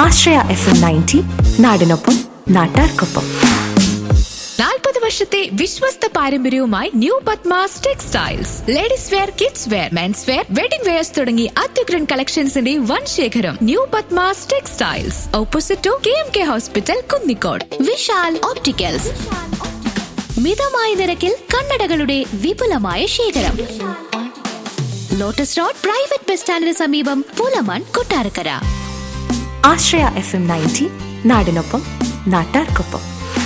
ആശ്രയ F M ninety നാടിനൊപ്പം നാട്ടാർക്കൊപ്പം നാൽപ്പത് വർഷത്തെ വിശ്വസ്ത പാരമ്പര്യവുമായി new Padmas textiles ladies wear kids wear mens wear wedding wears തുടങ്ങി അത്യുഗ്രൻ കളക്ഷൻസിന്റെ വൻ ശേഖരം new Padmas textiles opposite to K M K hospital Kunnicode Vishal opticals മിതമായ നിരക്കിൽ കണ്ണടകളുടെ വിപുലമായ ശേഖരം ലോട്ടസ് റോഡ് പ്രൈവറ്റ് ബസ് സ്റ്റാൻഡിന് സമീപം Pulaman Kottarakkara Ashraya F M ninety നാടിനൊപ്പം നാട്ടാർക്കൊപ്പം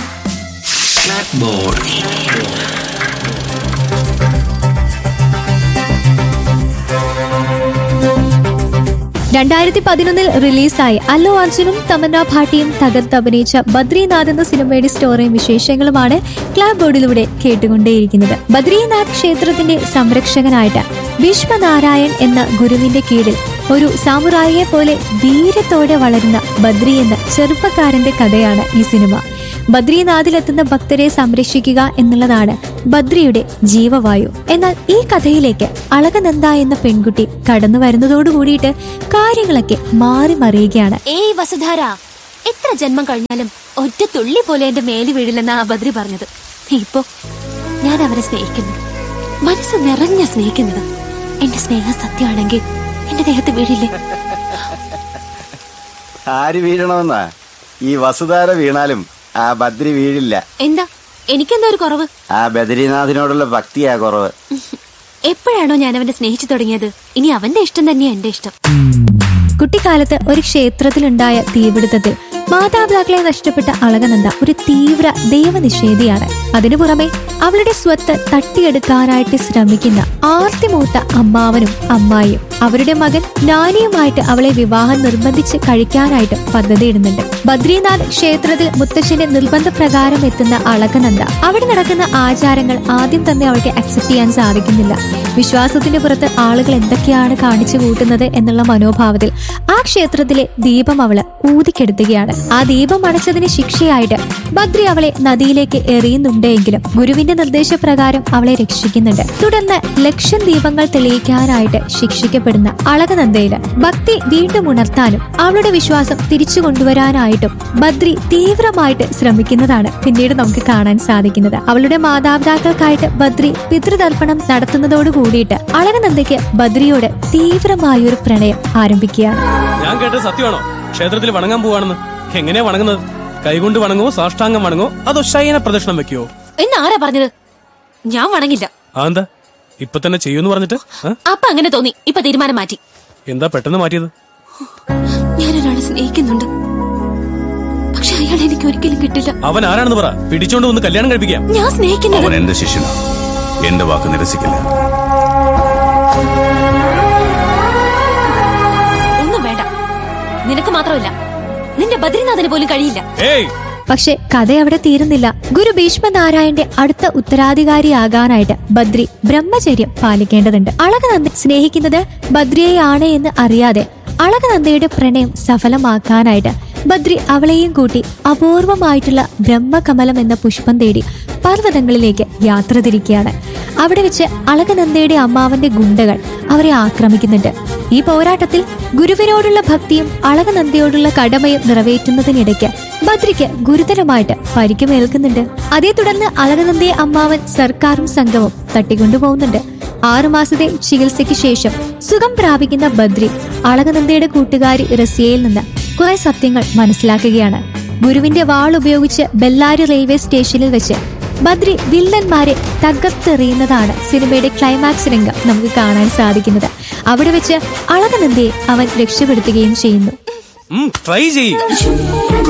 രണ്ടായിരത്തി പതിനൊന്നിൽ റിലീസായി അല്ലു അർജുനും തമന്ന ഭാട്ടിയും തകർത്ത് അഭിനയിച്ച ബദ്രീനാഥ് എന്ന സിനിമയുടെ സ്റ്റോറിയും വിശേഷങ്ങളുമാണ് ക്ലാബ് ബോർഡിലൂടെ കേട്ടുകൊണ്ടേയിരിക്കുന്നത് ബദ്രീനാഥ് ക്ഷേത്രത്തിന്റെ സംരക്ഷകനായിട്ട് ഭീഷ്മനാരായൺ എന്ന ഗുരുവിന്റെ കീഴിൽ ഒരു സാമുറായിയെ പോലെ ധീരത്തോടെ വളരുന്ന ബദ്രി എന്ന ചെറുപ്പക്കാരന്റെ കഥയാണ് ഈ സിനിമ ബദ്രീനാഥിലെത്തുന്ന ഭക്തരെ സംരക്ഷിക്കുക എന്നുള്ളതാണ് ബദ്രിയുടെ ജീവവായു എന്നാൽ ഈ കഥയിലേക്ക് അളകനന്ദ എന്ന പെൺകുട്ടി കടന്നു വരുന്നതോട് കൂടിയിട്ട് കാര്യങ്ങളൊക്കെ മാറി മറിയുകയാണ് ഏയ് വസുധാര എത്ര ജന്മം കഴിഞ്ഞാലും ഒറ്റ തുള്ളി പോലെ എന്റെ മേല് വീഴില്ലെന്ന ആ ബദ്രി പറഞ്ഞത് ഇപ്പോ ഞാൻ അവനെ സ്നേഹിക്കുന്നു മനസ്സ് നിറഞ്ഞ സ്നേഹിക്കുന്നത് എന്റെ സ്നേഹം സത്യമാണെങ്കിൽ എന്റെ ദേഹത്ത് വീഴില്ലേ ആര് വീഴണമെന്നാ ഈ വസുധാര വീണാലും ആ ബദ്രി വീഴില്ല എന്താ എനിക്കെന്താ ഒരു കുറവ് ആ ബദ്രീനാഥിനോടുള്ള ഭക്തിയാ കുറവ് എപ്പോഴാണോ ഞാൻ അവനെ സ്നേഹിച്ചു തുടങ്ങിയത് ഇനി അവന്റെ ഇഷ്ടം തന്നെയാ എന്റെ ഇഷ്ടം കുട്ടിക്കാലത്ത് ഒരു ക്ഷേത്രത്തിലുണ്ടായ തീപിടുത്തത്തിൽ മാതാപിതാക്കളെ നഷ്ടപ്പെട്ട അളകനന്ദ ഒരു തീവ്ര ദൈവനിഷേധിയാണ് അതിനു പുറമെ അവളുടെ സ്വത്ത് തട്ടിയെടുക്കാനായിട്ട് ശ്രമിക്കുന്ന ആർത്തിമൂത്ത അമ്മാവനും അമ്മായിയും അവരുടെ മകൻ നാനിയുമായിട്ട് അവളെ വിവാഹം നിർബന്ധിച്ച് കഴിക്കാനായിട്ട് പദ്ധതിയിടുന്നുണ്ട് ബദ്രീനാഥ് ക്ഷേത്രത്തിൽ മുത്തശ്ശന്റെ നിർബന്ധപ്രകാരം എത്തുന്ന അളകനന്ദ അവിടെ നടക്കുന്ന ആചാരങ്ങൾ ആദ്യം തന്നെ അവൾക്ക് അക്സെപ്റ്റ് ചെയ്യാൻ സാധിക്കുന്നില്ല വിശ്വാസത്തിന്റെ പുറത്ത് ആളുകൾ എന്തൊക്കെയാണ് കാണിച്ചു കൂട്ടുന്നത് എന്നുള്ള മനോഭാവത്തിൽ ആ ക്ഷേത്രത്തിലെ ദീപം അവള് ഊതിക്കെടുത്തുകയാണ് ആ ദീപം അടച്ചതിന് ശിക്ഷയായിട്ട് ബദ്രി അവളെ നദിയിലേക്ക് എറിയുന്നുണ്ടെങ്കിലും ഗുരുവിന്റെ നിർദ്ദേശപ്രകാരം അവളെ രക്ഷിക്കുന്നുണ്ട് തുടർന്ന് ലക്ഷം ദീപങ്ങൾ തെളിയിക്കാനായിട്ട് ശിക്ഷിക്കപ്പെടുന്ന അളകനന്ദയില് ഭക്തി വീണ്ടും ഉണർത്താനും അവളുടെ വിശ്വാസം തിരിച്ചു കൊണ്ടുവരാനായിട്ടും ബദ്രി തീവ്രമായിട്ട് ശ്രമിക്കുന്നതാണ് പിന്നീട് നമുക്ക് കാണാൻ സാധിക്കുന്നത് അവളുടെ മാതാപിതാക്കൾക്കായിട്ട് ബദ്രി പിതൃതർപ്പണം നടത്തുന്നതോട് കൂടിയിട്ട് അളകനന്ദയ്ക്ക് ബദ്രിയോട് തീവ്രമായൊരു പ്രണയം ആരംഭിക്കുകയാണ് ഞാൻ കേട്ടത് സത്യമാണോ ക്ഷേത്രത്തിൽ വണങ്ങാൻ പോവാണെന്ന് എങ്ങനെയാ വണങ്ങുന്നത് കൈകൊണ്ട് വണങ്ങോ സാഷ്ടാംഗം വണങ്ങോ അതോ ശയന പ്രദക്ഷിണം വെക്കുവോ എന്നാരാ പറഞ്ഞത് ഞാൻ വണങ്ങില്ല അതെന്താ ഇപ്പൊ തന്നെ ചെയ്യൂന്ന് പറഞ്ഞിട്ട് ആ? അപ്പൊ അങ്ങനെ തോന്നി ഇപ്പൊ തീരുമാനം മാറ്റി എന്താ പെട്ടെന്ന് മാറ്റിയത് ഞാൻ ഒരാളെ സ്നേഹിക്കുന്നുണ്ട് പക്ഷെ അയാൾ എനിക്ക് ഒരിക്കലും കിട്ടില്ല അവൻ ആരാണെന്ന് പറ പിടിച്ചോണ്ട് വന്ന് കല്യാണം കഴിപ്പിക്കാം ഞാൻ സ്നേഹിക്കുന്നത് അവൻ എന്റെ ശിഷ്യനാണ് എന്റെ വാക്ക് നിരസിക്കില്ല ഒന്നും വേണ്ട നിനക്ക് മാത്രമല്ല നിന്റെ ബദ്രിനാഥന് പോലും കഴിയില്ല ഏയ് പക്ഷെ കഥ അവിടെ തീരുന്നില്ല ഗുരു ഭീഷ്മനാരായണന്റെ അടുത്ത ഉത്തരാധികാരിയാകാനായിട്ട് ബദ്രി ബ്രഹ്മചര്യം പാലിക്കേണ്ടതുണ്ട് അളകനന്ദ സ്നേഹിക്കുന്നത് ബദ്രിയെയാണ് എന്ന് അറിയാതെ അളകനന്ദയുടെ പ്രണയം സഫലമാക്കാനായിട്ട് ബദ്രി അവളെയും കൂട്ടി അപൂർവമായിട്ടുള്ള ബ്രഹ്മകമലം എന്ന പുഷ്പം തേടി പർവ്വതങ്ങളിലേക്ക് യാത്ര തിരിക്കുകയാണ് അവിടെ വെച്ച് അളകനന്ദയുടെ അമ്മാവന്റെ ഗുണ്ടകൾ അവരെ ആക്രമിക്കുന്നുണ്ട് ഈ പോരാട്ടത്തിൽ ഗുരുവിനോടുള്ള ഭക്തിയും അളകനന്ദയോടുള്ള കടമയും നിറവേറ്റുന്നതിനിടയ്ക്ക് ബദ്രിക്ക് ഗുരുതരമായിട്ട് പരിക്കുമേൽക്കുന്നുണ്ട് അതേ തുടർന്ന് അളകനന്ദയെ അമ്മാവൻ സർക്കാരും സംഘവും തട്ടിക്കൊണ്ടുപോകുന്നുണ്ട് ആറുമാസത്തെ ചികിത്സയ്ക്ക് ശേഷം സുഖം പ്രാപിക്കുന്ന ബദ്രി അളകനന്ദയുടെ കൂട്ടുകാരി റസിയയിൽ നിന്ന് കുറെ സത്യങ്ങൾ മനസ്സിലാക്കുകയാണ് ഗുരുവിന്റെ വാൾ ഉപയോഗിച്ച് ബെല്ലാരി റെയിൽവേ സ്റ്റേഷനിൽ വെച്ച് ബദ്രി വില്ലന്മാരെ തകർത്തെറിയുന്നതാണ് സിനിമയുടെ ക്ലൈമാക്സ് രംഗം നമുക്ക് കാണാൻ സാധിക്കുന്നത് അവിടെ വെച്ച് അളകനന്ദയെ അവൻ രക്ഷപ്പെടുത്തുകയും ചെയ്യുന്നു ട്രൈ ചെയ്യ്